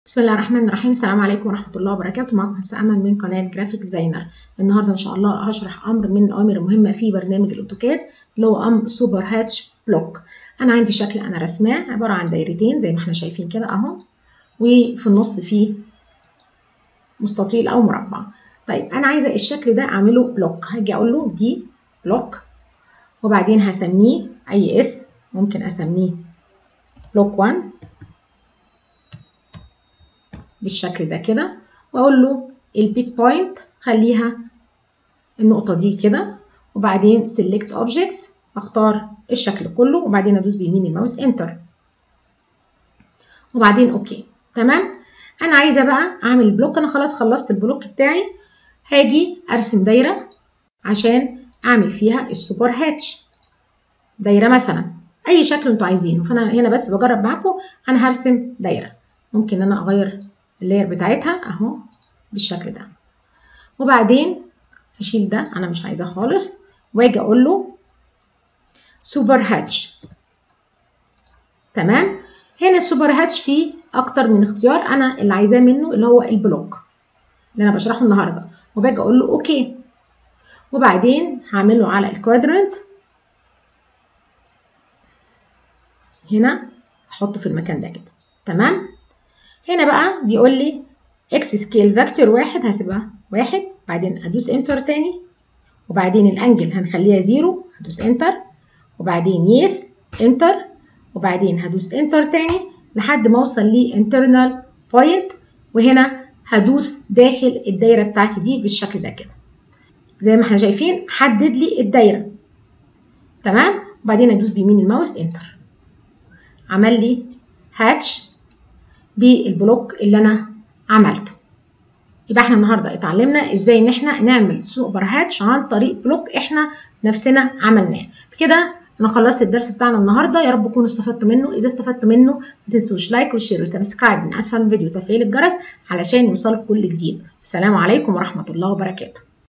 بسم الله الرحمن الرحيم السلام عليكم ورحمة الله وبركاته معكم هندسة أمل من قناة جرافيك ديزاينر النهاردة إن شاء الله هشرح أمر من الأوامر المهمة في برنامج الأوتوكاد اللي هو أمر سوبر هاتش بلوك أنا عندي شكل أنا رسماه عبارة عن دايرتين زي ما احنا شايفين كده أهو وفي النص فيه مستطيل أو مربع طيب أنا عايزة الشكل ده أعمله بلوك هاجي أقول له دي بلوك وبعدين هسميه أي اسم ممكن أسميه بلوك 1 بالشكل ده كده واقول له البيك بوينت خليها النقطة دي كده وبعدين سيلكت اوبجكتس اختار الشكل كله وبعدين ادوس بيمين الماوس انتر وبعدين اوكي تمام انا عايزة بقى اعمل بلوك انا خلاص خلصت البلوك بتاعي هاجي ارسم دايرة عشان اعمل فيها السوبر هاتش دايرة مثلا اي شكل انتوا عايزينه فانا هنا بس بجرب معاكم انا هرسم دايرة ممكن انا اغير اللاير بتاعتها اهو بالشكل ده وبعدين اشيل ده انا مش عايزاه خالص واجي اقول له سوبر هاتش تمام هنا السوبر هاتش فيه اكتر من اختيار انا اللي عايزاه منه اللي هو البلوك اللي انا بشرحه النهارده وباجي اقول له اوكي وبعدين هعمله على الكوادرنت هنا احطه في المكان ده كده تمام هنا بقى بيقول لي اكس سكيل فاكتور واحد هسيبها واحد بعدين ادوس انتر تاني وبعدين الانجل هنخليها زيرو هدوس انتر وبعدين يس انتر وبعدين هدوس انتر تاني لحد ما اوصل لانترنال بوينت وهنا هدوس داخل الدايره بتاعتي دي بالشكل ده كده زي ما احنا شايفين حدد لي الدايره تمام وبعدين ادوس بيمين الماوس انتر عمل لي هاتش بالبلوك اللي انا عملته يبقى احنا النهارده اتعلمنا ازاي ان احنا نعمل سوبر هاتش عن طريق بلوك احنا نفسنا عملناه بكده انا خلصت الدرس بتاعنا النهارده يا رب تكونوا استفدتوا منه اذا استفدتوا منه ما تنسوش لايك وشير وسبسكرايب من اسفل الفيديو وتفعيل الجرس علشان يوصلك كل جديد السلام عليكم ورحمه الله وبركاته